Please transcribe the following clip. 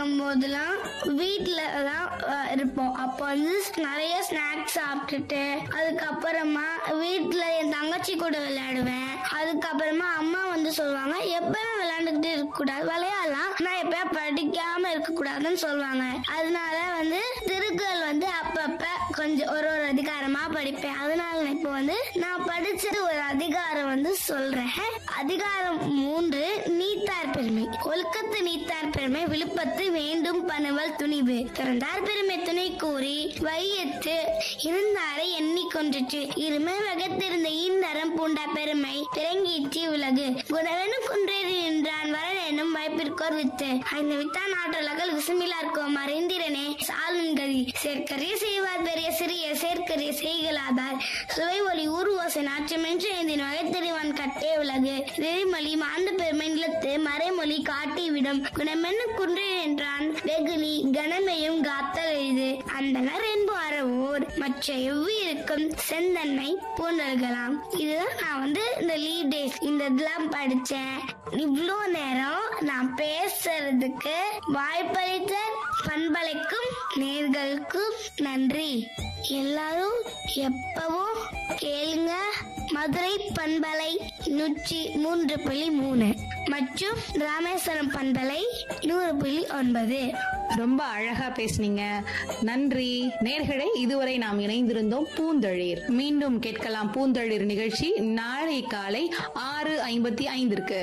இருக்கும் போதெல்லாம் வீட்டுல தான் அஹ், இருப்போம் அப்போ வந்து நிறைய ஸ்நாக்ஸ் சாப்பிட்டுட்டு அதுக்கப்புறமா வீட்டுல என் தங்கச்சி கூட விளையாடுவேன் அதுக்கப்புறமா அம்மா வந்து சொல்லுவாங்க எப்பவும் விளையாண்டுக்கிட்டு இருக்க கூடாது விளையாடலாம் நான் எப்பயும் படிக்காம இருக்க கூடாதுன்னு சொல்லுவாங்க அதனால வந்து திருக்குறள் வந்து அப்பப்ப கொஞ்சம் ஒரு ஒரு அதிகாரமா படிப்பேன் அதனால நான் இப்போ வந்து நான் படிச்சது ஒரு அதிகாரம் வந்து சொல்றேன் அதிகாரம் மூன்று நீத்தார் பெருமை ஒழுக்கத்து நீத்தார் பெருமை விழுப்பத்து வேண்டும் பணுவல் துணிவு திறந்தார் பெருமை துணை கூறி வையத்து இருந்தாரை எண்ணிக்கொண்டிற்று இருமை வகத்திருந்த ஈந்தரம் பூண்ட பெருமை திறங்கிற்று உலகு குணவெனும் குன்றேறி நின்றான் வரன் எனும் வாய்ப்பிற்கோர் வித்து ஐந்து வித்தான் ஆற்றலகள் விசுமிலார்க்கோம் அறிந்திரனே சாலின் கதி சேர்க்கரிய செய்வார் பெரிய சிறிய சேர்க்கரிய செய்களாதார் சுவை ஒளி ஊர்வோசை நாற்றமென்று ஏந்தின் வகைத்தெறிவான் கட்டே உலகு நெறிமொழி மாந்த பெருமை நிலத்து மறைமொழி காட்டிவிடும் குணமென்னு குன்றே என்றான் வெகுளி கனமையும் காத்தல் எய்து அந்தனர் என்பார ஊர் மற்ற எவ்விருக்கும் செந்தன்மை பூண்டல்களாம் இதுதான் நான் வந்து இந்த லீவ் டேஸ் இந்த இதெல்லாம் படிச்சேன் இவ்வளோ நேரம் நான் பேசுறதுக்கு வாய்ப்பளித்த பண்பலைக்கும் நேர்களுக்கும் நன்றி எல்லாரும் எப்பவும் கேளுங்க மதுரை பண்பலை நூற்றி மூன்று புள்ளி மூணு மற்றும் ராமேஸ்வரம் பண்பலை நூறு புள்ளி ஒன்பது ரொம்ப அழகா பேசுனீங்க நன்றி நேர்களே இதுவரை நாம் இணைந்திருந்தோம் பூந்தளிர் மீண்டும் கேட்கலாம் பூந்தளிர் நிகழ்ச்சி நாளை காலை ஆறு ஐம்பத்தி ஐந்திற்கு